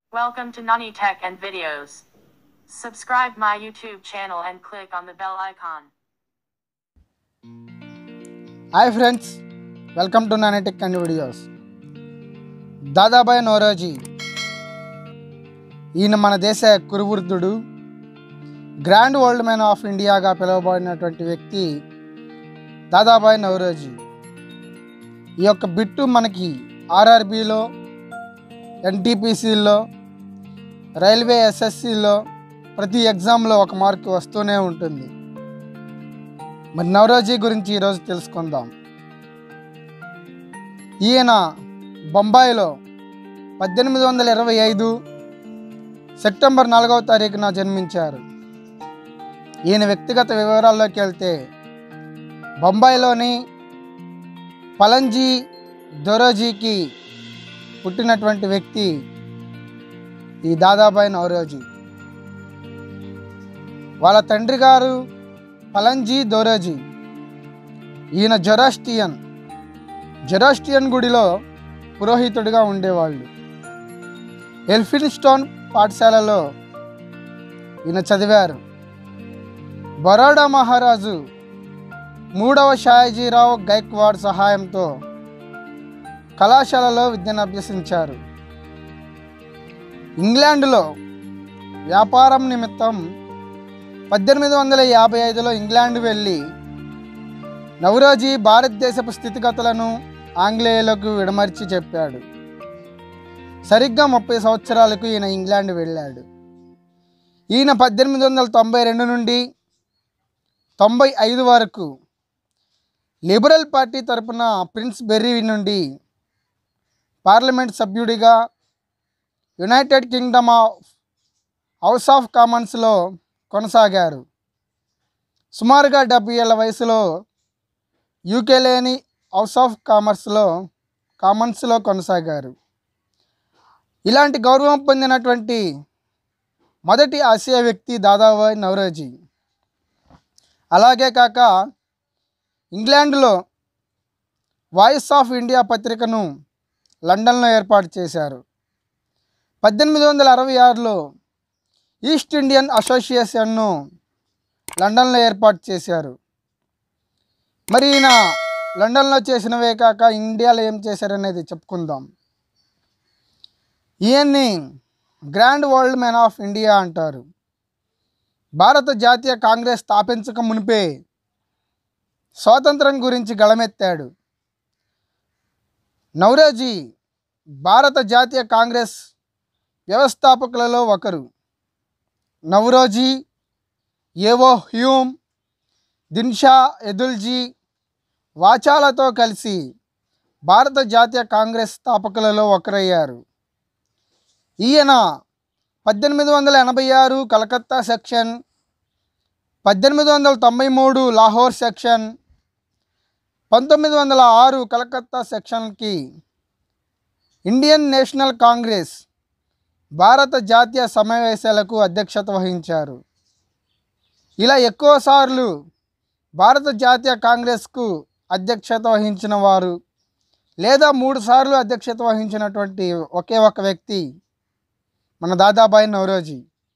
Welcome to Nani Tech and Videos. Subscribe my YouTube channel and click on the bell icon. Hi friends welcome to నానెటిక్ and videos Dadabhai Naoroji ఈయన మన దేశ కురువృద్ధుడు grand world man of ఇండియాగా పిలువబడినటువంటి వ్యక్తి దాదాబాయ్ నవరోజీ ఈ యొక్క బిట్టు మనకి ఆర్ఆర్బిలో ఎన్టీపీసీలో రైల్వే ఎస్ఎస్సిలో ప్రతి ఎగ్జామ్లో ఒక మార్కు వస్తూనే ఉంటుంది మరి నవరోజీ గురించి ఈరోజు తెలుసుకుందాం ఈయన బొంబాయిలో పద్దెనిమిది వందల ఇరవై ఐదు సెప్టెంబర్ నాలుగవ తారీఖున జన్మించారు ఈయన వ్యక్తిగత వివరాల్లోకి వెళ్తే బొంబాయిలోని పలంజీ దొరోజీకి పుట్టినటువంటి వ్యక్తి ఈ దాదాబాయి నవరోజీ వాళ్ళ తండ్రి గారు పలంజీ దోరాజీ ఈయన జొరాస్టియన్ జొరాస్టియన్ గుడిలో పురోహితుడిగా ఉండేవాళ్ళు ఎల్ఫిన్స్టోన్ పాఠశాలలో ఈయన చదివారు బరోడా మహారాజు మూడవ షాయజీరావు గైక్వాడ్ సహాయంతో కళాశాలలో విద్యను అభ్యసించారు ఇంగ్లాండ్లో వ్యాపారం నిమిత్తం పద్దెనిమిది వందల యాభై ఐదులో ఇంగ్లాండ్ వెళ్ళి నవరోజీ భారతదేశపు స్థితిగతులను ఆంగ్లేయులకు విడమర్చి చెప్పాడు సరిగ్గా ముప్పై సంవత్సరాలకు ఈయన ఇంగ్లాండ్ వెళ్ళాడు ఈయన పద్దెనిమిది వందల తొంభై రెండు నుండి తొంభై ఐదు వరకు లిబరల్ పార్టీ తరపున ప్రిన్స్ బెర్రీ నుండి పార్లమెంట్ సభ్యుడిగా United Kingdom of house of కామన్స్లో కొనసాగారు సుమారుగా డెబ్బై ఏళ్ళ వయసులో యూకే లేని హౌస్ ఆఫ్ కామర్స్లో కామన్స్లో కొనసాగారు ఇలాంటి గౌరవం పొందినటువంటి మొదటి ఆసియా వ్యక్తి దాదాబాయ్ నవరోజీ అలాగే కాక ఇంగ్లాండ్లో వాయిస్ ఆఫ్ ఇండియా పత్రికను లండన్లో ఏర్పాటు చేశారు పద్దెనిమిది వందల అరవై ఆరులో ఈస్ట్ ఇండియన్ అసోసియేషన్ను లండన్లో ఏర్పాటు చేశారు మరి ఈయన లండన్లో చేసినవే కాక ఇండియాలో ఏం చేశారనేది చెప్పుకుందాం ఈయన్ని grand world man of India అంటారు భారత జాతీయ కాంగ్రెస్ స్థాపించక మునిపే స్వాతంత్రం గురించి గళమెత్తాడు నౌరోజీ భారత జాతీయ కాంగ్రెస్ వ్యవస్థాపకులలో ఒకరు నవరోజీ ఏవో హ్యూమ్ దిన్షా ఎదుల్జీ వాచాలతో కలిసి భారత జాతీయ కాంగ్రెస్ స్థాపకులలో ఒకరయ్యారు ఈయన పద్దెనిమిది వందల ఎనభై ఆరు కలకత్తా సెక్షన్ పద్దెనిమిది వందల తొంభై మూడు లాహోర్ సెక్షన్ పంతొమ్మిది వందల ఆరు కలకత్తా సెక్షన్కి ఇండియన్ నేషనల్ కాంగ్రెస్ భారత జాతీయ సమావేశాలకు అధ్యక్షత వహించారు ఇలా ఎక్కువసార్లు భారత జాతీయ కాంగ్రెస్కు అధ్యక్షత వహించిన వారు లేదా మూడు సార్లు అధ్యక్షత వహించినటువంటి ఒకే ఒక వ్యక్తి మన దాదాబాయి నవరోజీ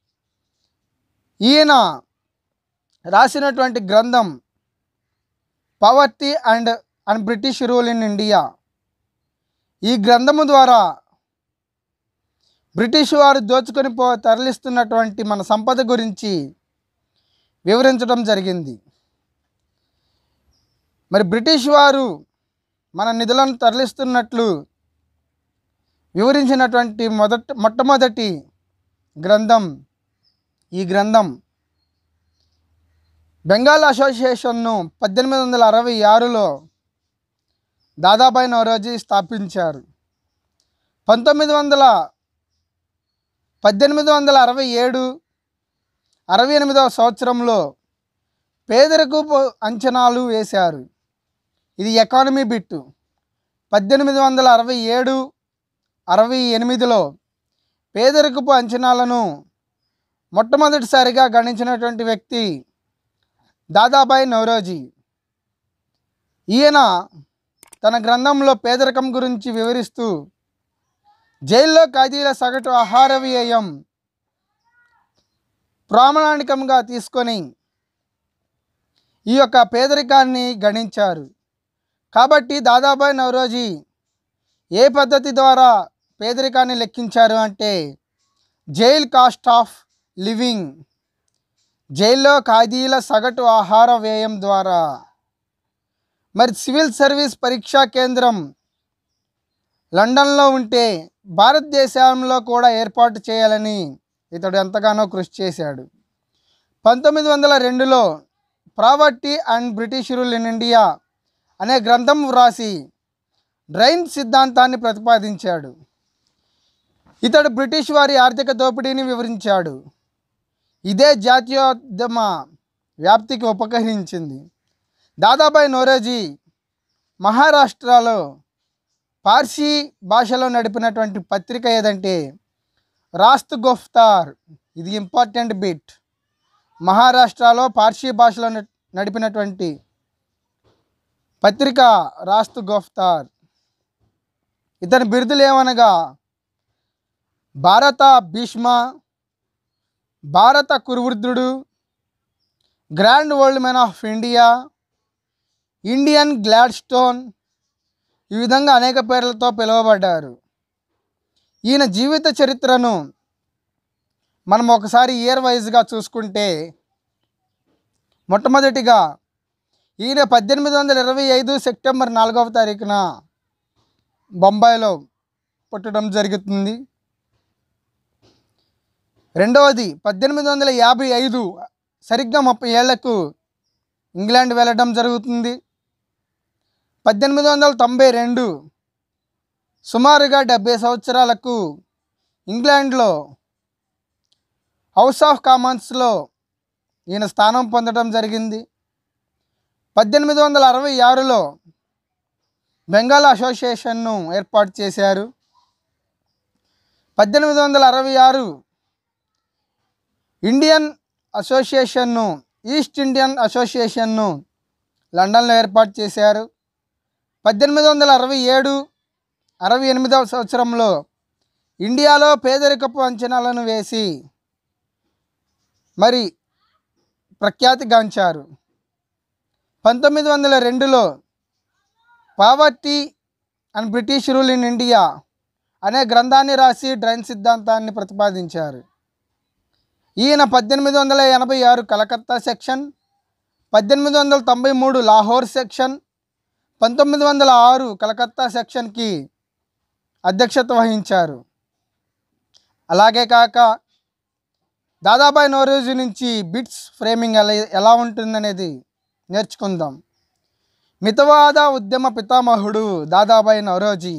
ఈయన రాసినటువంటి గ్రంథం poverty and and British rule in India ఈ గ్రంథము ద్వారా బ్రిటిష్ వారు దోచుకొని పో తరలిస్తున్నటువంటి మన సంపద గురించి వివరించడం జరిగింది మరి బ్రిటిష్ వారు మన నిధులను తరలిస్తున్నట్లు వివరించినటువంటి మొదట మొట్టమొదటి గ్రంథం ఈ గ్రంథం బెంగాల్ అసోసియేషన్ను పద్దెనిమిది వందల అరవై ఆరులో దాదాబాయి నవరోజీ స్థాపించారు పంతొమ్మిది వందల పద్దెనిమిది వందల అరవై ఏడు అరవై ఎనిమిదవ సంవత్సరంలో పేదరికపు అంచనాలు వేశారు ఇది ఎకానమీ బిట్టు పద్దెనిమిది వందల అరవై ఏడు అరవై ఎనిమిదిలో పేదరికపు అంచనాలను మొట్టమొదటిసారిగా గణించినటువంటి వ్యక్తి దాదాబాయి నవరోజీ ఈయన తన గ్రంథంలో పేదరికం గురించి వివరిస్తూ జైల్లో ఖైదీల సగటు ఆహార వ్యయం ప్రామాణికంగా తీసుకొని ఈ యొక్క పేదరికాన్ని గణించారు కాబట్టి దాదాబాయి నవరోజీ ఏ పద్ధతి ద్వారా పేదరికాన్ని లెక్కించారు అంటే జైల్ కాస్ట్ ఆఫ్ లివింగ్ జైల్లో ఖైదీల సగటు ఆహార వ్యయం ద్వారా మరి సివిల్ సర్వీస్ పరీక్షా కేంద్రం లండన్లో ఉంటే భారతదేశంలో కూడా ఏర్పాటు చేయాలని ఇతడు ఎంతగానో కృషి చేశాడు పంతొమ్మిది వందల రెండులో poverty and British rule in India అనే గ్రంథం వ్రాసి డ్రైన్ సిద్ధాంతాన్ని ప్రతిపాదించాడు ఇతడు బ్రిటిష్ వారి ఆర్థిక దోపిడీని వివరించాడు ఇదే జాతీయోద్యమ వ్యాప్తికి ఉపకరించింది దాదాబాయి నోరోజీ మహారాష్ట్రలో పార్సీ భాషలో నడిపినటువంటి పత్రిక ఏదంటే రాస్త్ గుఫ్తార్ ఇది ఇంపార్టెంట్ బిట్ మహారాష్ట్రలో పార్సీ భాషలో నడి- నడిపినటువంటి పత్రిక రాస్తు గుఫ్తార్ ఇతని బిరుదులు ఏమనగా భారత భీష్మ భారత కురువృద్ధుడు grand world man of India Indian Gladstone ఈ విధంగా అనేక పేర్లతో పిలువబడ్డారు ఈయన జీవిత చరిత్రను మనం ఒకసారి ఇయర్ వైజ్గా చూసుకుంటే మొట్టమొదటిగా ఈయన పద్దెనిమిది వందల ఇరవై ఐదు సెప్టెంబర్ నాలుగవ తారీఖున బొంబాయిలో పుట్టడం జరుగుతుంది రెండవది పద్దెనిమిది వందల యాభై ఐదు సరిగ్గా ముప్పై ఏళ్లకు ఇంగ్లాండ్ వెళ్ళడం జరుగుతుంది పద్దెనిమిది వందల తొంభై రెండు సుమారుగా డెబ్బై సంవత్సరాలకు ఇంగ్లాండ్లో హౌస్ ఆఫ్ కామన్స్లో ఈయన స్థానం పొందడం జరిగింది పద్దెనిమిది వందల అరవై ఆరులో బెంగాల్ అసోసియేషన్ను ఏర్పాటు చేశారు పద్దెనిమిది వందల అరవై ఆరు ఇండియన్ అసోసియేషన్ను ఈస్ట్ ఇండియన్ అసోసియేషన్ను లండన్లో ఏర్పాటు చేశారు పద్దెనిమిది వందల అరవై ఏడు అరవై ఎనిమిదవ సంవత్సరంలో ఇండియాలో పేదరికపు అంచనాలను వేసి మరి ప్రఖ్యాతిగాంచారు పంతొమ్మిది వందల రెండులో poverty and British rule in India అనే గ్రంథాన్ని రాసి డ్రైన్ సిద్ధాంతాన్ని ప్రతిపాదించారు ఈయన పద్దెనిమిది వందల ఎనభై ఆరు కలకత్తా సెక్షన్ పద్దెనిమిది వందల తొంభై మూడు లాహోర్ సెక్షన్ పంతొమ్మిది వందల ఆరు కలకత్తా సెక్షన్కి అధ్యక్షత వహించారు అలాగే కాక దాదాబాయి నోరోజు నుంచి బిట్స్ ఫ్రేమింగ్ ఎలా ఎలా ఉంటుందనేది నేర్చుకుందాం మితవాద ఉద్యమ పితామహుడు దాదాబాయి నవరోజీ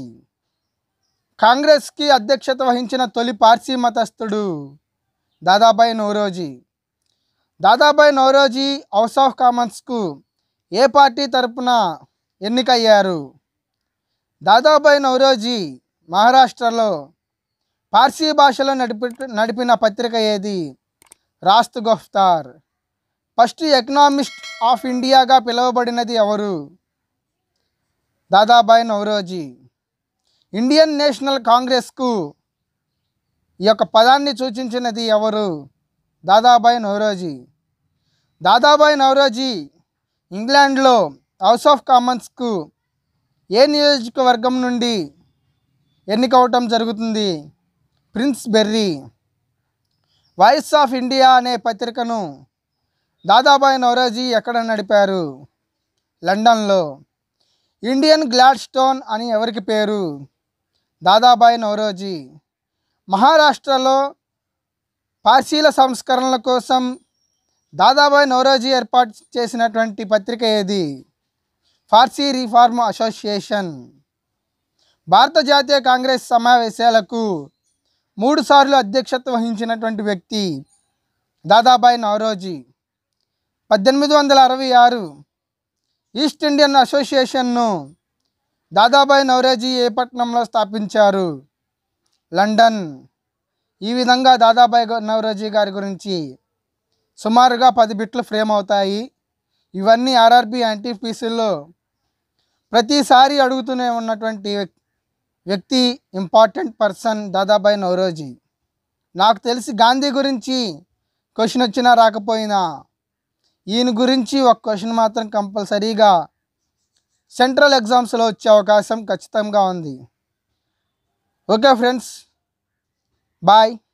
కాంగ్రెస్కి అధ్యక్షత వహించిన తొలి పార్సీ మతస్థుడు దాదాబాయి నౌరోజీ దాదాబాయి నౌరోజీ హౌస్ ఆఫ్ కామన్స్కు ఏ పార్టీ తరపున ఎన్నికయ్యారు దాదాబాయి నౌరోజీ మహారాష్ట్రలో పార్సీ భాషలో నడిపి నడిపిన పత్రిక ఏది Rast Goftar first economist of ఇండియాగా పిలువబడినది ఎవరు దాదాబాయి నౌరోజీ ఇండియన్ నేషనల్ కాంగ్రెస్కు ఈ యొక్క పదాన్ని సూచించినది ఎవరు దాదాబాయి నౌరోజీ దాదాబాయి నౌరోజీ ఇంగ్లాండ్లో హౌస్ ఆఫ్ కామన్స్కు ఏ నియోజకవర్గం నుండి ఎన్నికవటం జరుగుతుంది Finsbury voice of India అనే పత్రికను దాదాబాయి నౌరోజీ ఎక్కడ నడిపారు లండన్లో ఇండియన్ గ్లాడ్ స్టోన్ అని ఎవరికి పేరు దాదాబాయి నౌరోజీ మహారాష్ట్రలో పార్సీల సంస్కరణల కోసం దాదాబాయి నౌరోజీ ఏర్పాటు చేసినటువంటి పత్రిక ఏది ఫార్సీ రిఫార్మ్ అసోసియేషన్ భారత జాతీయ కాంగ్రెస్ సమావేశాలకు మూడుసార్లు అధ్యక్షత వహించినటువంటి వ్యక్తి దాదాబాయి నౌరోజీ పద్దెనిమిది వందల అరవై ఆరు ఈస్ట్ ఇండియన్ అసోసియేషన్ను దాదాబాయి నౌరోజీ ఏ పట్టణంలో స్థాపించారు లండన్ ఈ విధంగా దాదాబాయి గ- నౌరోజీ గారి గురించి సుమారుగా పది బిట్లు ఫ్రేమ్ అవుతాయి ఇవన్నీ ఆర్ఆర్బి యాంటీపీసీల్లో ప్రతిసారి అడుగుతూనే ఉన్నటువంటి వ్యక్తి ఇంపార్టెంట్ పర్సన్ దాదాబాయి నవరోజీ నాకు తెలిసి గాంధీ గురించి క్వశ్చన్ వచ్చినా రాకపోయినా ఈయన గురించి ఒక క్వశ్చన్ మాత్రం కంపల్సరీగా సెంట్రల్ ఎగ్జామ్స్లో వచ్చే అవకాశం ఖచ్చితంగా ఉంది ఓకే ఫ్రెండ్స్ బాయ్